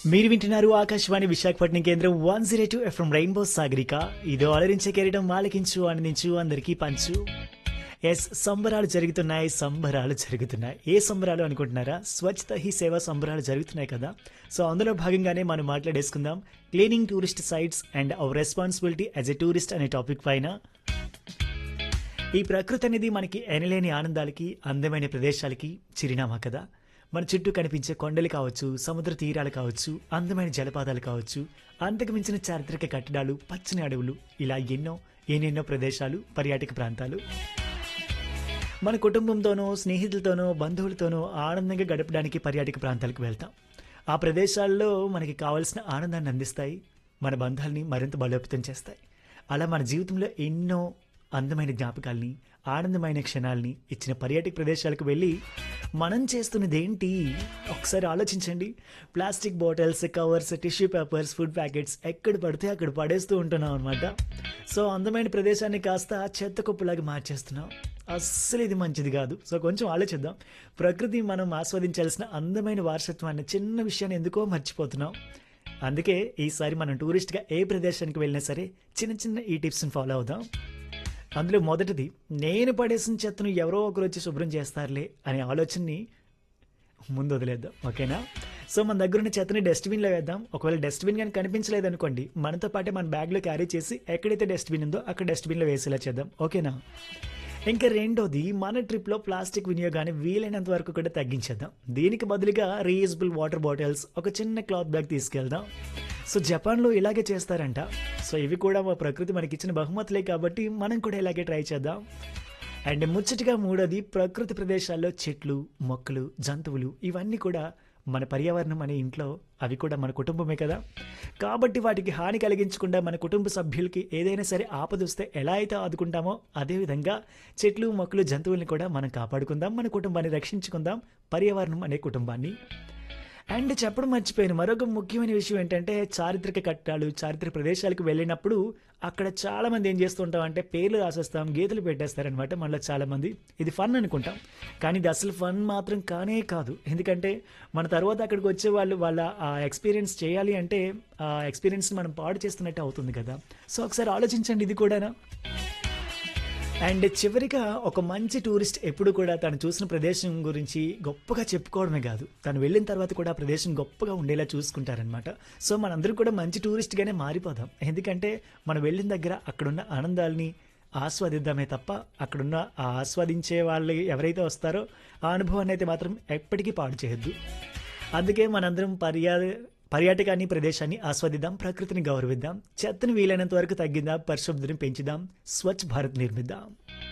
మీరు వింటున్నారు ఆకాశవాణి విశాఖపట్నం కేంద్రం one zero two FM rainbow Sagarika ఇదో అలరించే కెరటం ఆలకించు ఆనందించు అందరికీ పంచు ఎస్ సంబరాలు జరుగుతున్నాయి సంబరాలు జరుగుతున్నాయి ఏ సంబరాలు అనుకుంటున్నారా స్వచ్ఛత హీ సేవ సంబరాలు జరుగుతున్నాయి కదా సో అందులో భాగంగానే మనం మాట్లాడేసుకుందాం cleaning tourist sites and our responsibility as a tourist అనే టాపిక్ పైన ఈ ప్రకృతి అనేది మనకి ఎనలేని ఆనందాలకి అందమైన ప్రదేశాలకి చిరునామా కదా మన చుట్టూ కనిపించే కొండలు కావచ్చు సముద్ర తీరాలు కావచ్చు అందమైన జలపాతాలు కావచ్చు అంతకు మించిన చారిత్రక కట్టడాలు పచ్చని అడవులు ఇలా ఎన్నో ఎన్నెన్నో ప్రదేశాలు పర్యాటక ప్రాంతాలు మన కుటుంబంతోనో స్నేహితులతోనో బంధువులతోనో ఆనందంగా గడపడానికి పర్యాటక ప్రాంతాలకు వెళ్తాం ఆ ప్రదేశాల్లో మనకి కావాల్సిన ఆనందాన్ని అందిస్తాయి మన బంధాలని మరింత బలోపేతం చేస్తాయి అలా మన జీవితంలో ఎన్నో అందమైన జ్ఞాపకాల్ని ఆనందమైన క్షణాల్ని ఇచ్చిన పర్యాటక ప్రదేశాలకు వెళ్ళి మనం చేస్తున్నది ఏంటి ఒకసారి ఆలోచించండి plastic bottles covers tissue papers food packets ఎక్కడ పడితే అక్కడ పడేస్తూ ఉంటున్నాం అనమాట సో అందమైన ప్రదేశాన్ని కాస్త చెత్త కుప్పలాగా మార్చేస్తున్నాం అస్సలు ఇది మంచిది కాదు సో కొంచెం ఆలోచిద్దాం ప్రకృతి మనం ఆస్వాదించాల్సిన అందమైన వారసత్వాన్ని చిన్న విషయాన్ని ఎందుకో మర్చిపోతున్నాం అందుకే ఈసారి మనం టూరిస్ట్గా ఏ ప్రదేశానికి వెళ్ళినా సరే చిన్న చిన్న ఈ టిప్స్ని ఫాలో అవుదాం అందులో మొదటిది నేను పడేసిన చెత్తను ఎవరో ఒకరు వచ్చి శుభ్రం చేస్తారులే అనే ఆలోచనని ముందు వదిలేద్దాం ఓకేనా సో మన దగ్గర ఉన్న చెత్తని డస్ట్బిన్లో వేద్దాం ఒకవేళ డస్ట్బిన్ కానీ కనిపించలేదు అనుకోండి మనతో పాటే మన బ్యాగ్లో క్యారీ చేసి ఎక్కడైతే డస్ట్బిన్ ఉందో అక్కడ డస్ట్బిన్లో వేసేలా చేద్దాం ఓకేనా ఇంకా రెండోది మన ట్రిప్లో ప్లాస్టిక్ వినియోగాన్ని వీలైనంత వరకు కూడా తగ్గించేద్దాం దీనికి బదులుగా రీయూజబుల్ వాటర్ బాటిల్స్ ఒక చిన్న క్లాత్ బ్యాగ్ తీసుకెళ్దాం సో జపాన్లో ఇలాగే చేస్తారంట సో ఇవి కూడా మా ప్రకృతి మనకిచ్చిన బహుమతులే కాబట్టి మనం కూడా ఇలాగే ట్రై చేద్దాం అండ్ ముచ్చటగా మూడోది ప్రకృతి ప్రదేశాల్లో చెట్లు మొక్కలు జంతువులు ఇవన్నీ కూడా మన పర్యావరణం అనే ఇంట్లో అవి కూడా మన కుటుంబమే కదా కాబట్టి వాటికి హాని కలిగించకుండా మన కుటుంబ సభ్యులకి ఏదైనా సరే ఆపదొస్తే ఎలా అయితే ఆదుకుంటామో అదేవిధంగా చెట్లు మొక్కలు జంతువుల్ని కూడా మనం కాపాడుకుందాం మన కుటుంబాన్ని రక్షించుకుందాం పర్యావరణం అనే కుటుంబాన్ని అండ్ చెప్పడం మర్చిపోయాను మరొక ముఖ్యమైన విషయం ఏంటంటే చారిత్రక కట్టాలు చారిత్రక ప్రదేశాలకు వెళ్ళినప్పుడు అక్కడ చాలా మంది ఏం చేస్తూ ఉంటాం అంటే పేర్లు రాసేస్తాం గీతలు పెట్టేస్తారనమాట మళ్ళీ చాలా మంది ఇది ఫన్ అనుకుంటాం కానీ ఇది అసలు ఫన్ మాత్రం కానే కాదు ఎందుకంటే మన తర్వాత అక్కడికి వచ్చే వాళ్ళు వాళ్ళ ఆ ఎక్స్పీరియన్స్ చేయాలి అంటే ఆ ఎక్స్పీరియన్స్ మనం పాడు చేస్తున్నట్టు అవుతుంది కదా సో ఒకసారి ఆలోచించండి ఇది కూడానా అండ్ చివరిగా ఒక మంచి టూరిస్ట్ ఎప్పుడు కూడా తను చూసిన ప్రదేశం గురించి గొప్పగా చెప్పుకోవడమే కాదు తను వెళ్ళిన తర్వాత కూడా ఆ ప్రదేశం గొప్పగా ఉండేలా చూసుకుంటారనమాట సో మనందరం కూడా మంచి టూరిస్ట్గానే మారిపోదాం ఎందుకంటే మనం వెళ్ళిన దగ్గర అక్కడున్న ఆనందాల్ని ఆస్వాదిద్దామే తప్ప అక్కడున్న ఆ ఆస్వాదించే వాళ్ళు ఎవరైతే వస్తారో ఆ అనుభవాన్ని అయితే మాత్రం ఎప్పటికీ పాడు చేయొద్దు అందుకే మనందరం పర్యాద పర్యాటకాన్ని ప్రదేశాన్ని ఆస్వాదిద్దాం ప్రకృతిని గౌరవిద్దాం చెత్తను వీలైనంత వరకు తగ్గిద్దాం పరిశుభ్రతను పెంచుదాం స్వచ్ఛ భారత్ నిర్మిద్దాం